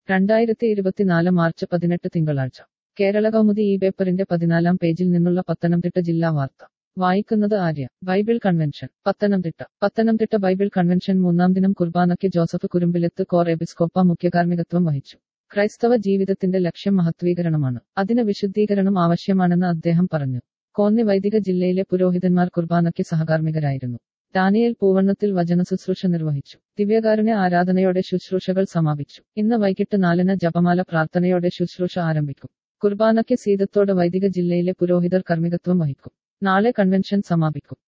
രണ്ടായിരത്തി ഇരുപത്തിനാല് മാർച്ച് പതിനെട്ട് തിങ്കളാഴ്ച കേരള കൗമുദി ഈ പേപ്പറിന്റെ പതിനാലാം പേജിൽ നിന്നുള്ള പത്തനംതിട്ട ജില്ലാ വാർത്ത വായിക്കുന്നത് Arya Bible convention Pathanamthitta Pathanamthitta Bible convention മൂന്നാം ദിനം കുർബാനയ്ക്ക് ജോസഫ് കുരുമ്പിലത്ത് കോർ എബിസ്കോപ്പ മുഖ്യകാർമ്മികത്വം വഹിച്ചു ക്രൈസ്തവ ജീവിതത്തിന്റെ ലക്ഷ്യം മഹത്വീകരണമാണ് അതിന് വിശുദ്ധീകരണം ആവശ്യമാണെന്ന് അദ്ദേഹം പറഞ്ഞു കോന്നി വൈദിക ജില്ലയിലെ പുരോഹിതന്മാർ കുർബാനയ്ക്ക് സഹകാർമ്മികരായിരുന്നു ദാനിയേൽ പൂവണ്ണത്തിൽ വചന ശുശ്രൂഷ നിർവഹിച്ചു ദിവ്യകാരുണ്യ ആരാധനയോടെ ശുശ്രൂഷകൾ സമാപിച്ചു ഇന്ന് വൈകിട്ട് നാലിന് ജപമാല പ്രാർത്ഥനയോടെ ശുശ്രൂഷ ആരംഭിക്കും കുർബാനയ്ക്ക് സീതത്തോട് വൈദിക ജില്ലയിലെ പുരോഹിതർ കർമ്മികത്വം വഹിക്കും നാളെ കൺവെൻഷൻ സമാപിക്കും